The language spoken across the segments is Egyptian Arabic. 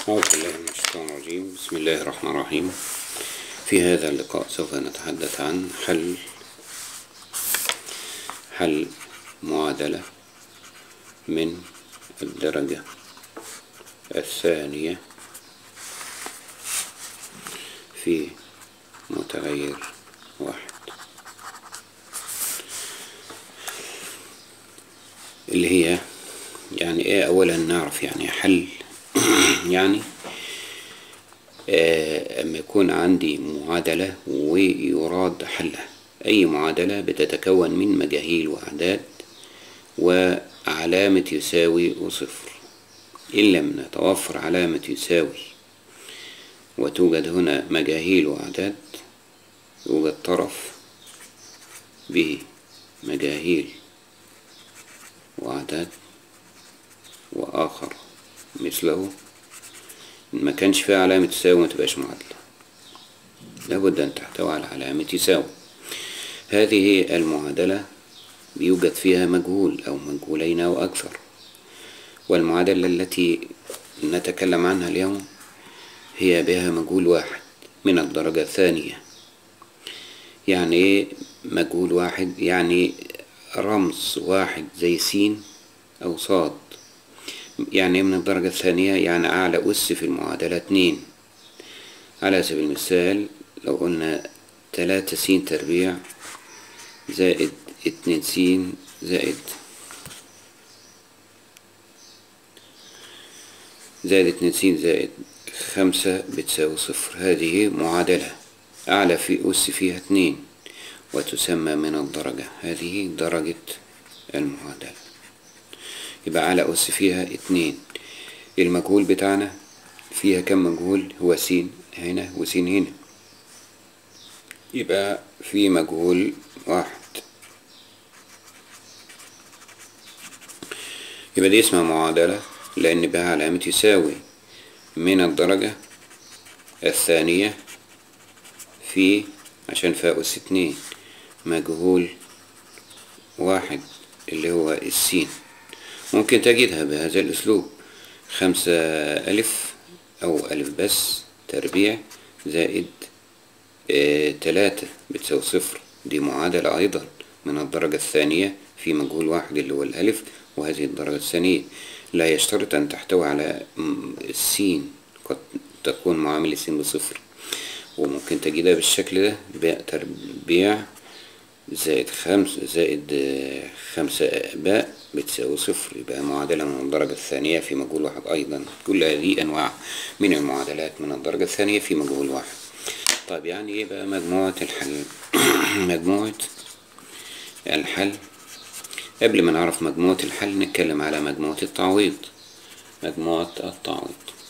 أعوذ بالله من الشيطان الرجيم بسم الله الرحمن الرحيم في هذا اللقاء سوف نتحدث عن حل حل معادلة من الدرجة الثانية في متغير واحد اللي هي يعني ايه اولا نعرف يعني حل يعني آه، اما يكون عندي معادلة ويراد حلها اي معادلة بتتكون من مجاهيل واعداد وعلامة يساوي وصفر إن لم نتوفر علامة يساوي وتوجد هنا مجاهيل وأعداد يوجد طرف به مجاهيل وأعداد وآخر مثله إن ما كانش فيها علامة تساوي ما تبقاش معادلة لابد أن تحتوي على علامة يساوي هذه المعادلة بيوجد فيها مجهول أو مجهولين أو أكثر والمعادلة التي نتكلم عنها اليوم هي بها مجهول واحد من الدرجة الثانية يعني ايه مجهول واحد يعني رمز واحد زي سين أو صاد يعني من الدرجة الثانية يعني أعلى أس في المعادلة اتنين على سبيل المثال لو قلنا تلاتة س تربيع زائد اتنين س زائد زائد اتنين س زائد خمسة بتساوي صفر هذه معادلة أعلى في أس فيها اتنين وتسمى من الدرجة هذه درجة المعادلة يبقى أعلى أس فيها اتنين المجهول بتاعنا فيها كم مجهول هو س هنا وس هنا يبقى في مجهول واحد يبقى دي اسمها معادلة لأن بها علامة يساوي من الدرجة الثانية في عشان فيها أس اتنين مجهول واحد اللي هو السين ممكن تجدها بهذا الأسلوب خمسة ألف أو ألف بس تربيع زائد اه تلاتة بتساوي صفر دي معادلة أيضا من الدرجة الثانية في مجهول واحد اللي هو الألف وهذه الدرجة الثانية لا يشترط أن تحتوي على السين قد تكون معامل السين بصفر وممكن تجدها بالشكل ده باء تربيع زائد خمس زائد خمسة باء بتساوي صفر يبقى معادلة من الدرجة الثانية في مجهول واحد أيضا كل هذه أنواع من المعادلات من الدرجة الثانية في مجهول واحد طيب يعني إيه بقى مجموعة الحل مجموعة الحل قبل ما نعرف مجموعة الحل نتكلم على مجموعة التعويض مجموعة التعويض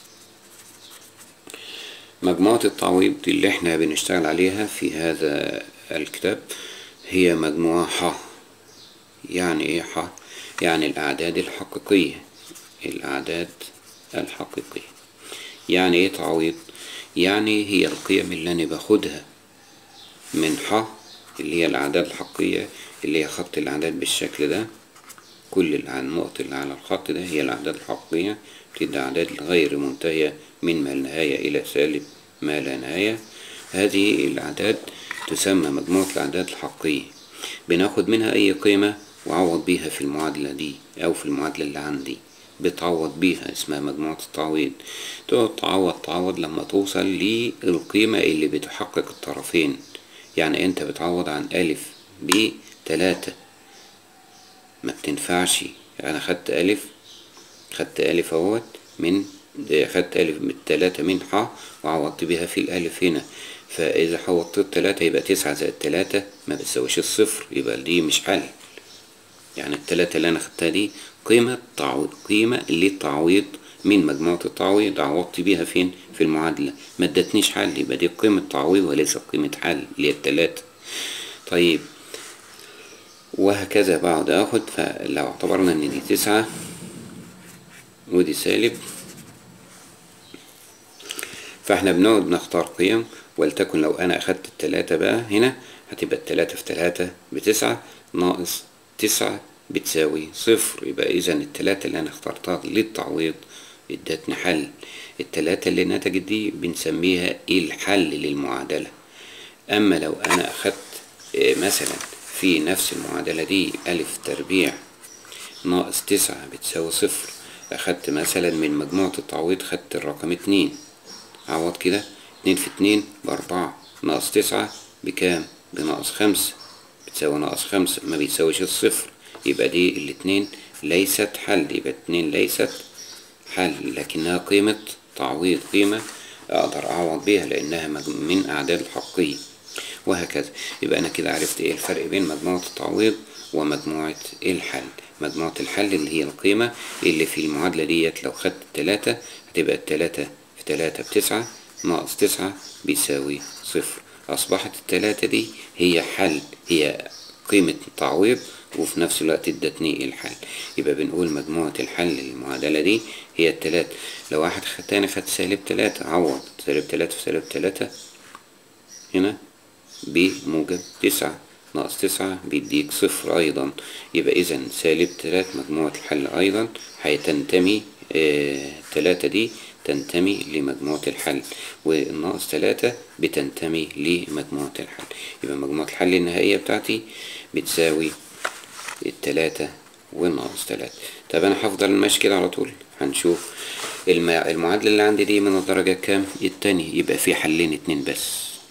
مجموعة التعويض اللي احنا بنشتغل عليها في هذا الكتاب هي مجموعة ح يعني ايه ح يعني الأعداد الحقيقية الأعداد الحقيقية يعني ايه تعويض يعني هي القيم اللي أنا باخدها من ح اللي هي الأعداد الحقيقية اللي هي خط الأعداد بالشكل ده كل النقط اللي على الخط ده هي الأعداد الحقيقية بتدي أعداد غير منتهية من ما النهاية إلى سالب ما لا نهاية هذه الأعداد تسمى مجموعة الأعداد الحقيقية بناخد منها أي قيمة وعوض بيها في المعادلة دي أو في المعادلة اللي عندي بتعوض بيها اسمها مجموعة التعويض تقعد تعوض تعوض لما توصل للقيمة اللي بتحقق الطرفين يعني انت بتعوض عن ألف بتلاتة ما بتنفعش انا خدت ألف خدت ألف اهوت من خدت ألف بالتلاتة من ح وعوضت بيها في الألف هنا فإذا حوضت التلاتة يبقى تسعة زائد تلاتة ما بتساويش الصفر يبقى دي مش حل يعني التلاتة اللي أنا خدتها دي قيمة تعويض قيمة للتعويض من مجموعة التعويض عوضت بيها فين في المعادلة ما ادتنيش حل يبقى دي قيمة تعويض وليس قيمة حل اللي هي التلاتة طيب وهكذا بقعد اخد فلو اعتبرنا ان دي تسعة ودي سالب فاحنا بنقعد نختار قيم ولتكن لو انا اخدت التلاتة بقى هنا هتبقى التلاتة في تلاتة بتسعة ناقص تسعة بتساوي صفر يبقى اذا التلاتة اللي انا اخترتها للتعويض ادتني حل التلاتة اللي نتجت دي بنسميها الحل للمعادلة أما لو أنا أخدت آه، مثلا في نفس المعادلة دي ألف تربيع ناقص تسعة بتساوي صفر أخدت مثلا من مجموعة التعويض خدت الرقم اتنين عوض كده اتنين في اتنين بأربعة ناقص تسعة بكام؟ بناقص خمسة بتساوي ناقص خمسة ما بيساويش الصفر يبقى دي الاتنين ليست حل يبقى اتنين ليست حل لكنها قيمة تعويض قيمة أقدر أعوض بيها لأنها مج- من أعداد الحقية وهكذا يبقى أنا كده عرفت إيه الفرق بين مجموعة التعويض ومجموعة الحل مجموعة الحل اللي هي القيمة اللي في المعادلة ديت لو خدت التلاتة هتبقى التلاتة في تلاتة بتسعة ناقص تسعة بيساوي صفر أصبحت التلاتة دي هي حل هي قيمة تعويض وفي نفس الوقت ادتني الحل يبقى بنقول مجموعة الحل للمعادلة دي هي التلاتة لو واحد خ- تاني خد سالب تلاتة عوض سالب تلاتة في سالب تلاتة هنا بموجب تسعة ناقص تسعة بيديك صفر أيضا يبقى إذا سالب تلات مجموعة الحل أيضا هتنتمي آه تلاتة دي تنتمي لمجموعة الحل والناقص تلاتة بتنتمي لمجموعة الحل يبقى مجموعة الحل النهائية بتاعتي بتساوي التلاتة والناقص تلاتة طب أنا هفضل ماشي كده على طول هنشوف الم- المعادلة اللي عندي دي من الدرجة كام التانية يبقى في حلين اتنين بس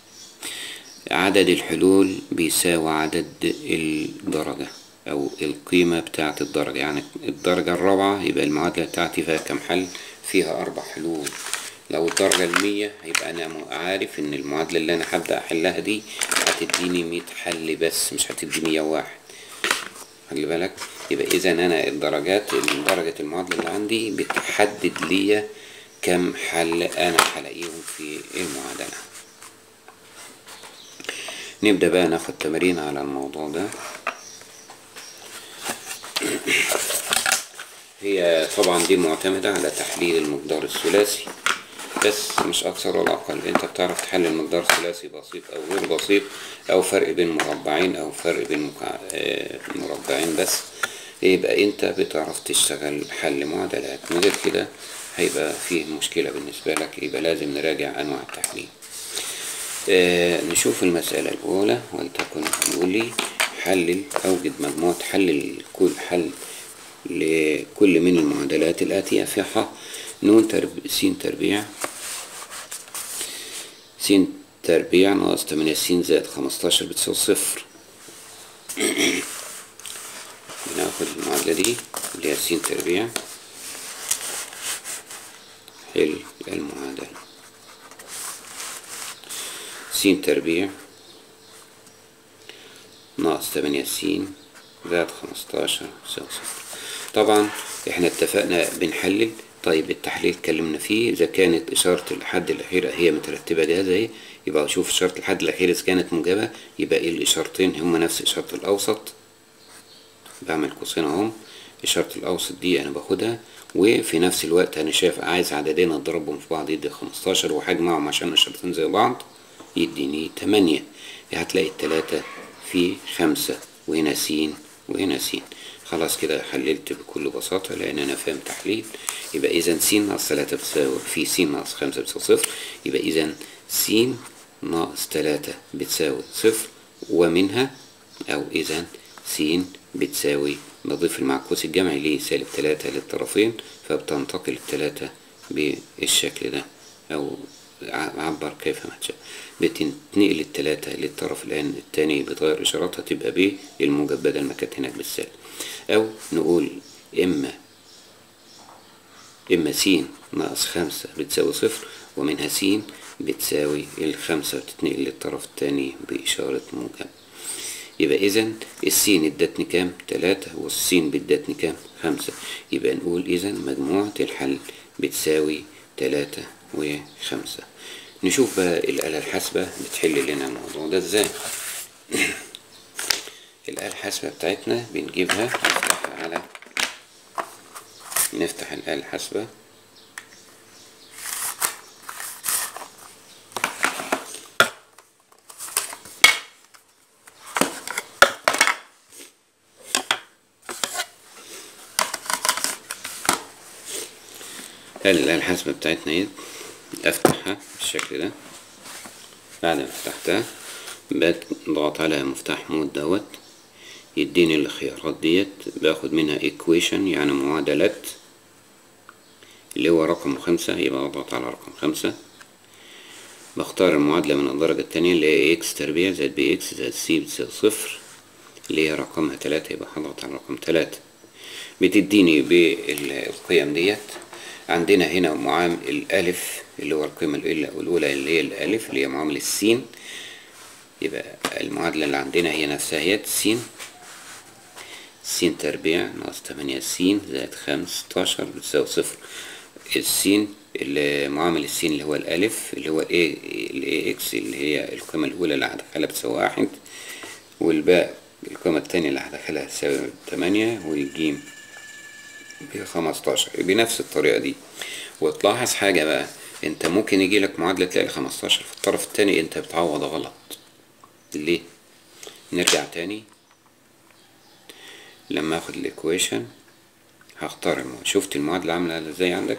عدد الحلول بيساوي عدد الدرجة أو القيمة بتاعة الدرجة يعني الدرجة الرابعة يبقى المعادلة بتاعتي فيها كام حل فيها أربع حلول لو الدرجة المية يبقى أنا م- عارف إن المعادلة اللي أنا هبدأ أحلها دي هتديني مية حل بس مش هتدي مية واحد خلي بالك يبقى إذا أنا الدرجات درجة المعادلة اللي عندي بتحدد ليا كم حل أنا هلاقيهم في المعادلة نبدأ بقى ناخد تمارين على الموضوع ده هي طبعا دي معتمدة على تحليل المقدار الثلاثي بس مش أكثر ولا أقل أنت بتعرف تحلل مقدار ثلاثي بسيط أو غير بسيط أو فرق بين مربعين أو فرق بين مكع... آه، مربعين بس يبقى أنت بتعرف تشتغل حل معادلات من غير كده هيبقى فيه مشكلة بالنسبة لك يبقى لازم نراجع أنواع التحليل آه، نشوف المسألة الأولى ولتكن يقول لي حلل أوجد مجموعة حل كل حل لكل من المعادلات الآتية في ح نون ترب... س تربيع س تربيع ناقص تمانية س زائد خمستاشر بتساوي صفر بناخد المعادلة دي اللي هي س تربيع حل المعادلة س تربيع ناقص تمانية س زائد خمستاشر يساوي صفر طبعا احنا اتفقنا بنحلل طيب التحليل اتكلمنا فيه اذا كانت اشارة الحد الاخيرة هي مترتبة جاهزة اهي يبقى اشوف اشارة الحد الاخير اذا كانت موجبة يبقى ايه الاشارتين هما نفس اشارة الاوسط بعمل قوسين اهم اشارة الاوسط دي انا باخدها وفي نفس الوقت انا شايف عايز عددين اضربهم في بعض يدي خمستاشر وهجمعهم عشان اشارتين زي بعض يديني تمانية هتلاقي التلاتة في خمسة وهنا س وهنا س خلاص كده حللت بكل بساطة لأن أنا فاهم تحليل يبقى إذا س ناقص تلاتة بتساوي في س ناقص خمسة بتساوي صفر يبقى إذا س ناقص تلاتة بتساوي صفر ومنها أو إذا س بتساوي بضيف المعكوس الجمعي ليه سالب تلاتة للطرفين فبتنتقل التلاتة بالشكل ده أو عبر كيف ما تشاء بتنقل التلاتة للطرف الآن التاني بتغير إشاراتها تبقى ب الموجب بدل ما كانت هناك بالسالب أو نقول إما إما س ناقص خمسة بتساوي صفر ومنها س بتساوي الخمسة وتتنقل للطرف التاني بإشارة موجب يبقى إذا السين ادتني كام؟ تلاتة والسين بدتني كام؟ خمسة يبقى نقول إذا مجموعة الحل بتساوي تلاتة وخمسة نشوف بقى الآلة الحاسبة بتحل لنا الموضوع ده ازاي الآلة الحاسبة بتاعتنا بنجيبها نفتحها على نفتح الآلة الحاسبة الآلة الحاسبة بتاعتنا اهي افتحها بالشكل ده بعد ما فتحتها بضغط على مفتاح مود دوت يديني الخيارات ديت باخد منها equation يعني معادلات اللي هو رقم خمسة يبقى اضغط على رقم خمسة بختار المعادلة من الدرجة التانية اللي هي x تربيع زائد بي اكس زائد سي بتساوي صفر اللي هي رقمها تلاتة يبقى هضغط على رقم تلاتة بتديني بالقيم ديت عندنا هنا معامل الألف اللي هو القيمة الأولى اللي هي الألف اللي هي معامل السين يبقى المعادلة اللي عندنا هي نفسها هي س س تربيع ناقص تمانية س زائد خمستاشر بتساوي صفر السين اللي معامل السين اللي هو الألف اللي هو الاي الاي اكس اللي هي القيمة الأولى اللي هدخلها بتساوي واحد والباء القيمة التانية اللي هدخلها تساوي تمانية والجيم بخمستاشر بنفس الطريقة دي وتلاحظ حاجة بقى انت ممكن يجيلك معادلة تلاقي خمستاشر في الطرف التاني انت بتعوض غلط ليه نرجع تاني لما اخد الايكويشن هختار المعادلة شفت المعادلة عاملة ازاي عندك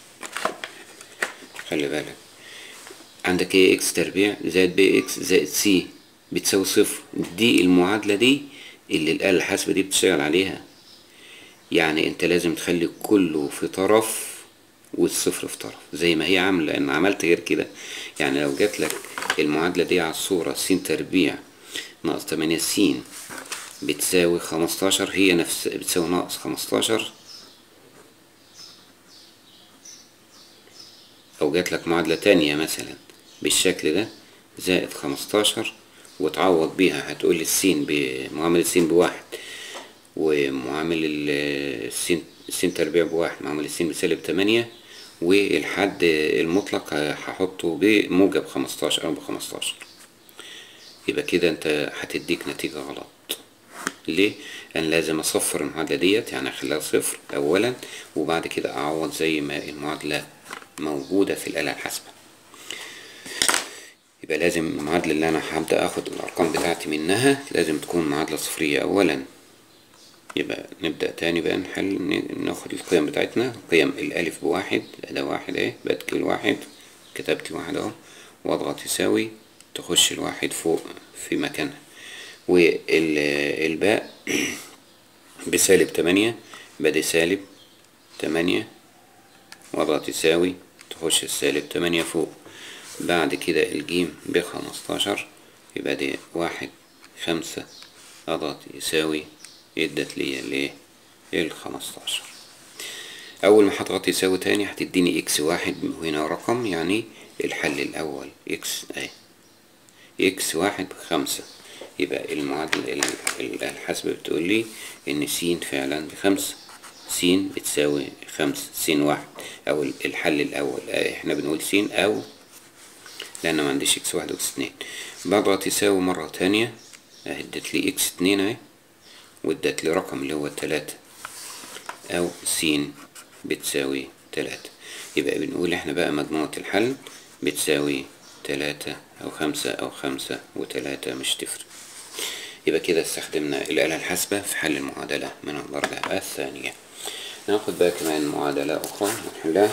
خلي بالك عندك ايه اكس تربيع زائد بي اكس زائد سي بتساوي صفر دي المعادلة دي اللي الآلة الحاسبة دي بتشتغل عليها يعني انت لازم تخلي كله في طرف والصفر في طرف زي ما هي عاملة ان عملت غير كده يعني لو جات لك المعادلة دي على الصورة س تربيع ناقص تمانية س بتساوي خمستاشر هي نفس بتساوي ناقص خمستاشر أو جات لك معادلة تانية مثلا بالشكل ده زائد خمستاشر وتعوض بيها هتقول السين بمعامل السين بواحد ومعامل السين السين تربيع بواحد معامل السين بسالب تمانية والحد المطلق هحطه بموجب خمستاشر أو بخمستاشر يبقى كده انت هتديك نتيجة غلط ليه؟ أنا لازم أصفر المعادلة ديت يعني أخليها صفر أولا وبعد كده أعوض زي ما المعادلة موجودة في الآلة الحاسبة يبقى لازم المعادلة اللي أنا هبدأ أخد الأرقام بتاعتي منها لازم تكون معادلة صفرية أولا يبقى نبدأ تاني بقى نحل ناخد القيم بتاعتنا قيم الألف بواحد ده واحد اهي بكتب الواحد كتبت واحد اهو واضغط يساوي تخش الواحد فوق في مكانها والباء بسالب تمانية يبقى دي سالب تمانية واضغط يساوي تخش السالب تمانية فوق بعد كده الجيم بخمستاشر يبقى دي واحد خمسة اضغط يساوي ادت لي الايه الخمستاشر اول ما هضغط يساوي تاني هتديني اكس واحد وهنا رقم يعني الحل الاول اكس اهي اكس واحد بخمسة يبقى المعادلة الحاسبة بتقول لي ان س فعلا بخمسة س بتساوي خمسة س واحد او الحل الاول احنا بنقول س او لان ما عنديش اكس واحد واكس اتنين بضغط يساوي مرة تانية ادت لي اكس اتنين اهي وادت لي رقم اللي هو تلاتة او س بتساوي تلاتة يبقى بنقول احنا بقى مجموعة الحل بتساوي تلاتة او خمسة او خمسة وتلاتة مش تفرق يبقى كده استخدمنا الآلة الحاسبة في حل المعادلة من الدرجة الثانية ناخد بقى كمان معادلة أخرى ونحلها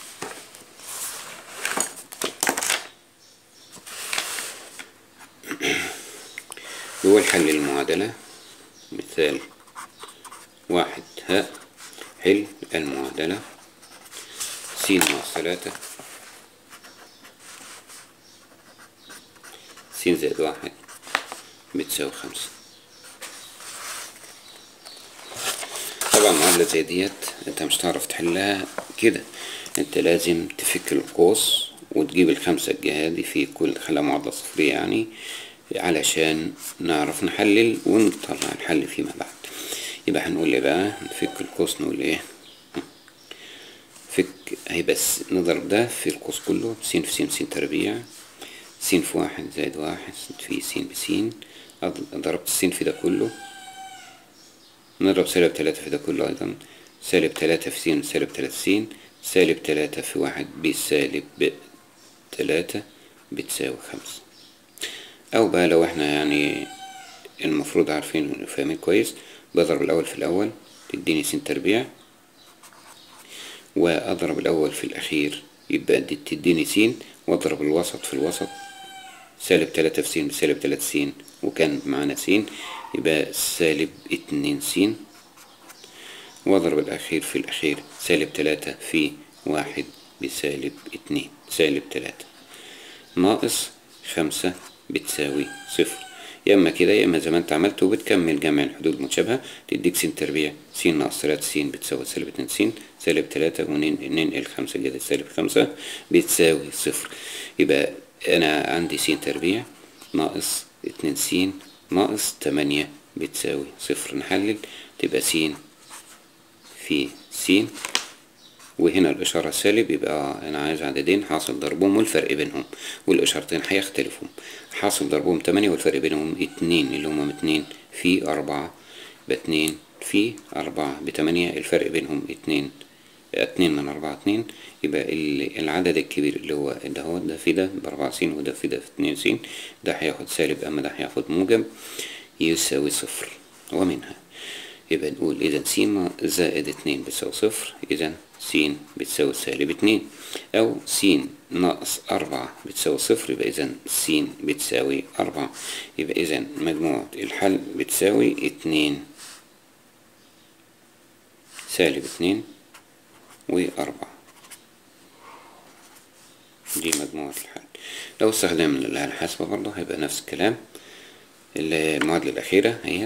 هو حل المعادلة مثال واحد ها حل المعادلة س ناقص تلاتة س زائد واحد بتساوي خمسة طبعا معادلة زي ديت انت مش هتعرف تحلها كده انت لازم تفك القوس وتجيب الخمسة الجهة دي في كل خليها معادلة صفرية يعني علشان نعرف نحلل ونطلع الحل فيما بعد يبقى هنقول ايه بقى نفك القوس نقول ايه فك اهي بس نضرب ده في القوس كله س في س س تربيع س في واحد زائد واحد في س بس ضربت السين في ده كله نضرب سالب تلاتة في ده كله أيضا سالب تلاتة في س سالب تلاتة س سالب تلاتة في واحد بسالب تلاتة بتساوي خمسة أو بقى لو احنا يعني المفروض عارفين وفاهمين كويس بضرب الأول في الأول تديني س تربيع وأضرب الأول في الأخير يبقى دي تديني س وأضرب الوسط في الوسط سالب تلاتة في س بسالب تلاتة س وكان معانا س يبقى سالب اتنين س وأضرب الأخير في الأخير سالب تلاتة في واحد بسالب اتنين سالب تلاتة ناقص خمسة بتساوي صفر يا اما كده يا اما زي ما انت عملت وبتكمل جمع الحدود المتشابهة تديك س تربيع س ناقص تلاتة س بتساوي سالب اتنين س سالب تلاتة وننقل خمسة كده سالب خمسة بتساوي صفر يبقى انا عندي س تربيع ناقص اتنين س ناقص تمانية بتساوي صفر نحلل تبقى س في س وهنا الإشارة سالب يبقى أنا عايز عددين حاصل ضربهم والفرق بينهم والإشارتين هيختلفوا حاصل ضربهم تمانية والفرق بينهم اتنين اللي هما اتنين في أربعة باتنين في أربعة بتمانية الفرق بينهم اتنين اتنين من أربعة اتنين يبقى العدد الكبير اللي هو ده هو ده في ده بأربعة س وده في ده في اتنين س ده هياخد سالب أما ده هياخد موجب يساوي صفر ومنها يبقى نقول إذا س زائد اتنين بتساوي صفر إذا س بتساوي سالب اتنين أو س ناقص أربعة بتساوي صفر يبقى إذا س بتساوي أربعة يبقى إذا مجموعة الحل بتساوي اتنين سالب اتنين وأربعة دي مجموعة الحل لو استخدمنا الآلة الحاسبة برضه هيبقى نفس الكلام المعادلة الأخيرة اهيت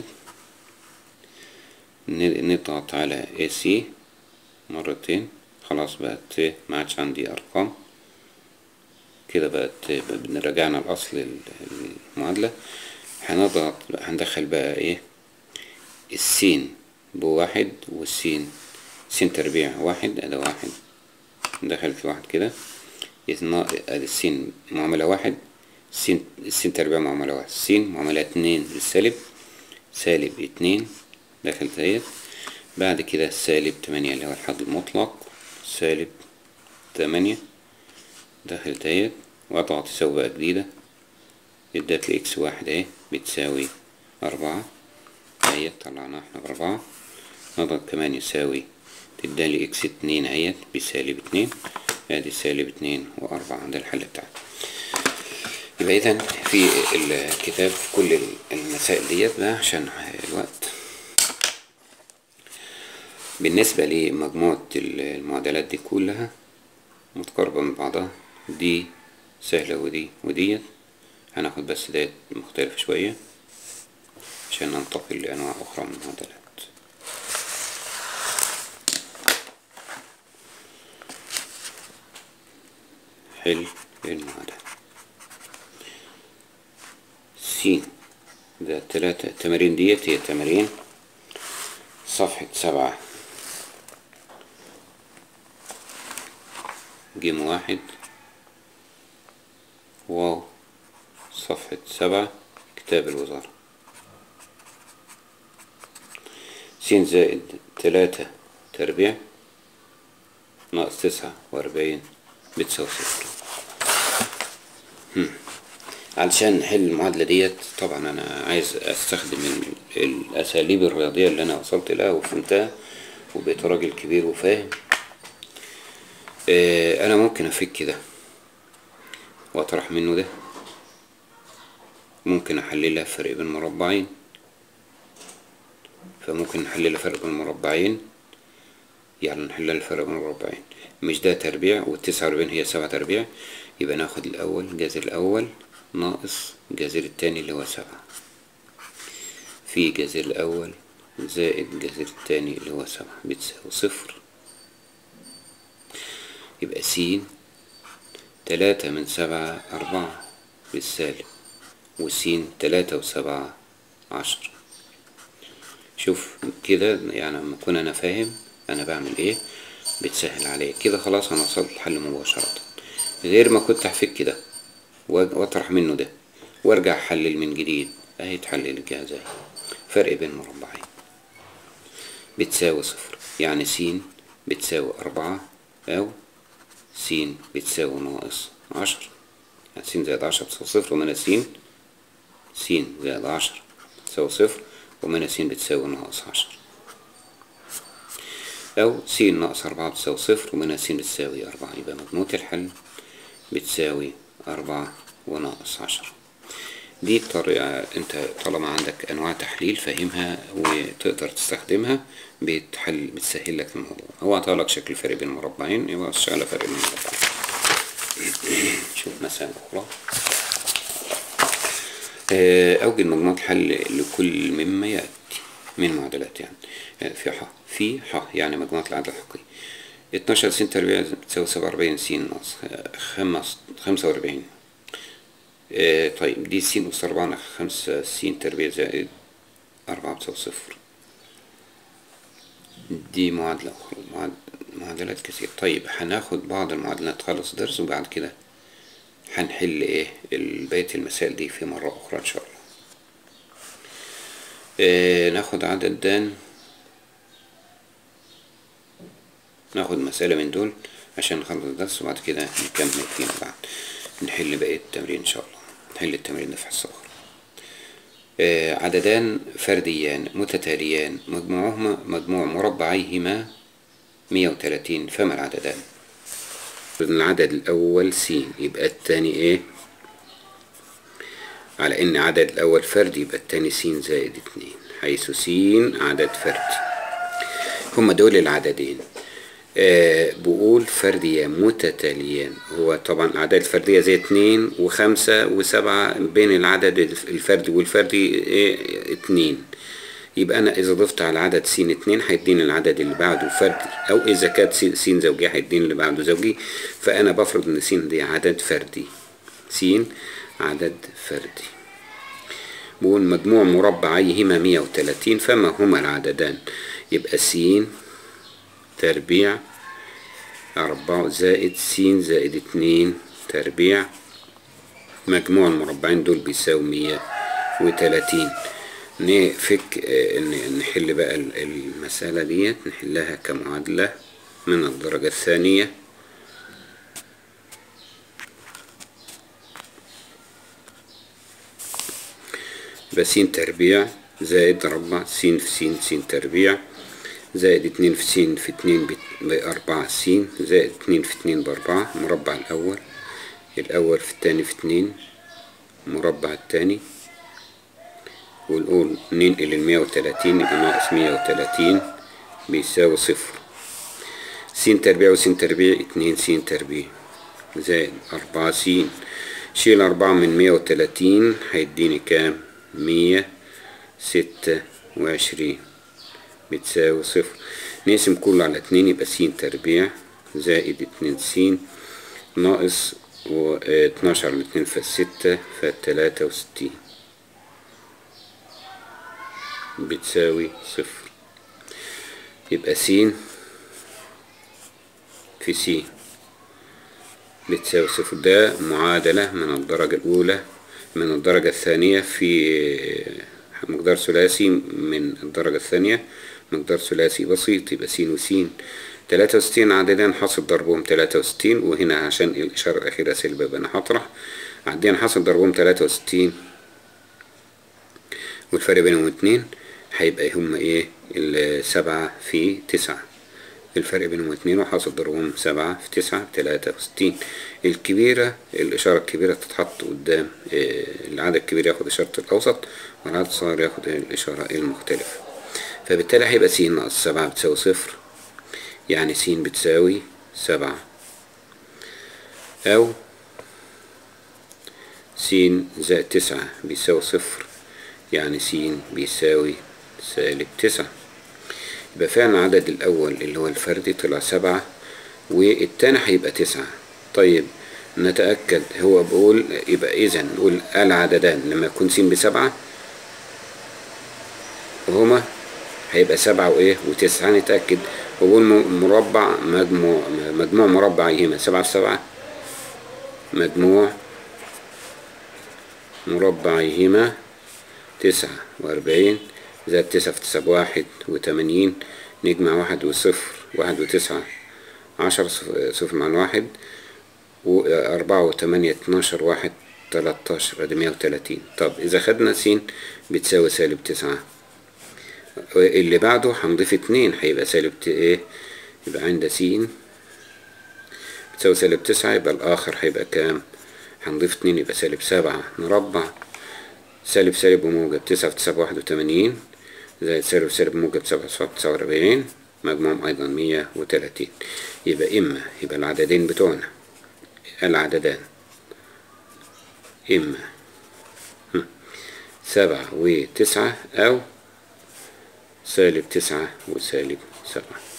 نضغط على AC مرتين خلاص بقت ما عادش عندي أرقام كده بقت رجعنا لأصل المعادلة هنضغط هندخل بقى ايه السين بواحد والسين سين تربيع واحد ادي واحد ندخل في واحد كده ادي السين معاملة واحد السين السين تربيع معاملة واحد السين معاملة اتنين للسالب سالب اتنين داخل ديت بعد كده سالب تمانية اللي هو الحد المطلق سالب تمانية داخل ديت واضغط يساوي بقى جديدة ادت لي اكس واحد اهي بتساوي أربعة اهيت طلعناها احنا بأربعة نضغط كمان يساوي تدالي اكس اتنين اهيت بسالب اتنين ادي سالب اتنين وأربعة ده الحل بتاعنا يبقى إذا في الكتاب في كل المسائل ديت بقى عشان الوقت بالنسبة لمجموعة المعادلات دي كلها متقاربة من بعضها دي سهلة ودي وديت هناخد بس ديت مختلفة شوية عشان ننتقل لأنواع أخرى من المعادلات حل المعادلة س ده التلاتة التمارين ديت هي تمارين صفحة سبعة جيم واحد واو صفحة سبعة كتاب الوزارة س زائد تلاتة تربيع ناقص تسعة وأربعين بتساوي صفر علشان نحل المعادلة ديت طبعا أنا عايز أستخدم الأساليب الرياضية اللي أنا وصلت لها وفهمتها وبقيت راجل كبير وفاهم أنا ممكن أفك ده وأطرح منه ده ممكن أحللها فرق بين مربعين فممكن نحللها فرق بين مربعين يعني نحلها الفرق بين مربعين مش ده تربيع والتسعة وأربعين هي سبعة تربيع يبقى ناخد الأول جذر الأول ناقص جذر التاني اللي هو سبعة في جذر الأول زائد جذر التاني اللي هو سبعة بتساوي صفر يبقى س تلاتة من سبعة أربعة بالسالب وسين تلاتة وسبعة عشر شوف كده يعني لما أكون أنا فاهم أنا بعمل إيه بتسهل عليا كده خلاص أنا وصلت الحل مباشرة غير ما كنت هفك ده واطرح منه ده وارجع احلل من جديد اهي تحلل الجهاز اهي فرق بين مربعين بتساوي صفر يعني س بتساوي أربعة أو س بتساوي ناقص عشر يعني س زائد عشرة بتساوي صفر ومنها س س زائد عشرة بتساوي صفر ومنها س بتساوي ناقص عشرة أو س ناقص أربعة بتساوي صفر ومنها س بتساوي أربعة يبقى مجموعة الحل بتساوي أربعة وناقص عشرة دي طريقة انت طالما عندك انواع تحليل فاهمها وتقدر تستخدمها بتحل بتسهل لك الموضوع هو عطى لك شكل فرق بين مربعين يبقى اشتغل فرق بين مربعين شوف مسألة أخرى أوجد مجموعة حل لكل مما يأتي من معادلات يعني في ح في ح يعني مجموعة العدد الحقيقي اتناشر س تربيع بتساوي سبعة وأربعين س ناقص خمس خمسة وأربعين آه طيب دي س أس أربعة خمسة س تربيع زائد أربعة بتساوي صفر دي معادلة أخرى معاد... معادلات كتير طيب هناخد بعض المعادلات خلص درس وبعد كده هنحل ايه بقية المسائل دي في مرة أخرى إن شاء الله آه ناخد عدد دان ناخد مسألة من دول عشان نخلص الدرس وبعد كده نكمل فيما بعد نحل بقية التمرين إن شاء الله نحل التمرين ده في حصة أخرى آه عددان فرديان متتاليان مجموعهما مجموع مربعيهما مية وتلاتين فما العددان العدد الأول س يبقى التاني إيه على إن عدد الأول فرد يبقى التاني س زائد اتنين حيث س عدد فردي هما دول العددين آه بقول فرديان متتاليان هو طبعا الأعداد الفردية زي اتنين وخمسة وسبعة بين العدد الفردي والفردي إيه اتنين يبقى أنا إذا ضفت على عدد س اتنين هيديني العدد اللي بعده فردي أو إذا كانت س زوجية هيديني اللي بعده زوجي فأنا بفرض إن س دي عدد فردي س عدد فردي بقول مجموع مربعيهما مية وتلاتين فما هما العددان يبقى س تربيع أربعة زائد س زائد اتنين تربيع مجموع المربعين دول بيساوي مية وتلاتين نفك نحل بقى المسألة ديت نحلها كمعادلة من الدرجة الثانية بس تربيع زائد ربع س في س س تربيع زائد اتنين في س في اتنين بأربعة س زائد اتنين في اتنين بأربعة مربع الأول الأول في التاني في اتنين مربع التاني ونقول ننقل المية وتلاتين يبقى ناقص مية وتلاتين بيساوي صفر س تربيع وس تربيع اتنين س تربيع زائد أربعة س شيل أربعة من مية وتلاتين هيديني كام مية ستة وعشرين بتساوي صفر نقسم كله على اتنين يبقى س تربيع زائد اتنين س ناقص اتناشر على اتنين فالستة فالتلاتة وستين بتساوي صفر يبقى س في س بتساوي صفر ده معادلة من الدرجة الأولى من الدرجة الثانية في مقدار ثلاثي من الدرجة الثانية مقدار ثلاثي بسيط يبقى س وس تلاتة وستين عددين حاصل ضربهم تلاتة وستين وهنا عشان الإشارة الأخيرة سلبة يبقى أنا هطرح عددين حاصل ضربهم تلاتة وستين والفرق بينهم اتنين هيبقى هما ايه السبعة في تسعة الفرق بينهم اتنين وحاصل ضربهم سبعة في تسعة بتلاتة وستين الكبيرة الإشارة الكبيرة تتحط قدام إيه العدد الكبير ياخد إشارة الأوسط والعدد الصغير ياخد الإشارة المختلفة فبالتالي هيبقى س ناقص سبعة بتساوي صفر يعني س بتساوي سبعة أو س زائد تسعة بيساوي صفر يعني س بيساوي سالب تسعة يبقى فعلا العدد الأول اللي هو الفردي طلع سبعة والتاني هيبقى تسعة طيب نتأكد هو بقول يبقى إذا نقول العددان لما يكون س بسبعة هما هيبقى سبعة وإيه وتسعة نتأكد بقول مربع مجموع مجموع مربعيهما سبعة في سبعة مجموع مربعيهما تسعة وأربعين زائد تسعة في تسعة بواحد وتمانين نجمع واحد وصفر واحد وتسعة عشرة صفر مع واحد وأربعة وتمانية اتناشر واحد تلاتاشر ادي مية وتلاتين طب إذا خدنا س بتساوي سالب تسعة اللي بعده هنضيف اتنين هيبقى سالب ت- ايه يبقى عند س بتساوي سالب تسعة يبقى الآخر هيبقى كام هنضيف اتنين يبقى سالب سبعة نربع سالب سالب وموجب تسعة في تسعة بواحد وتمانين زائد سالب سالب موجب سبعة في تسعة وأربعين مجموعهم أيضا مية وتلاتين يبقى إما يبقى العددين بتوعنا العددان إما هم، سبعة وتسعة أو سالب تسعة وسالب سبعة